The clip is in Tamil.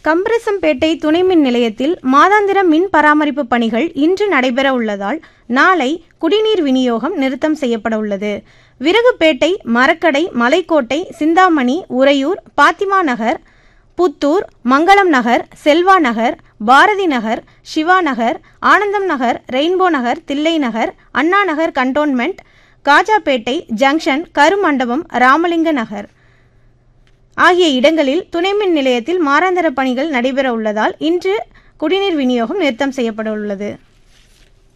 கம்பரசம்பேட்டை துணை மின் நிலையத்தில் மாதாந்திர மின் பராமரிப்பு பணிகள் இன்று நடைபெற உள்ளதால் நாளை குடிநீர் விநியோகம் நிறுத்தம் செய்யப்பட உள்ளது விறகுப்பேட்டை மரக்கடை மலைக்கோட்டை சிந்தாமணி உறையூர் பாத்திமா நகர் புத்தூர் மங்களம் நகர் செல்வா நகர் பாரதி நகர் Siva Nagar Anandam Nagar rainbow Nagar Thillai Nagar Anna Nagar cantonment Kajapettai junction Karumandapam Ramalinga Nagar ஆகிய இடங்களில் துணைமின் நிலையத்தில் மாராந்தர பணிகள் நடைபெற உள்ளதால் இன்று குடிநீர் விநியோகம் நிறுத்தம் செய்யப்பட உள்ளது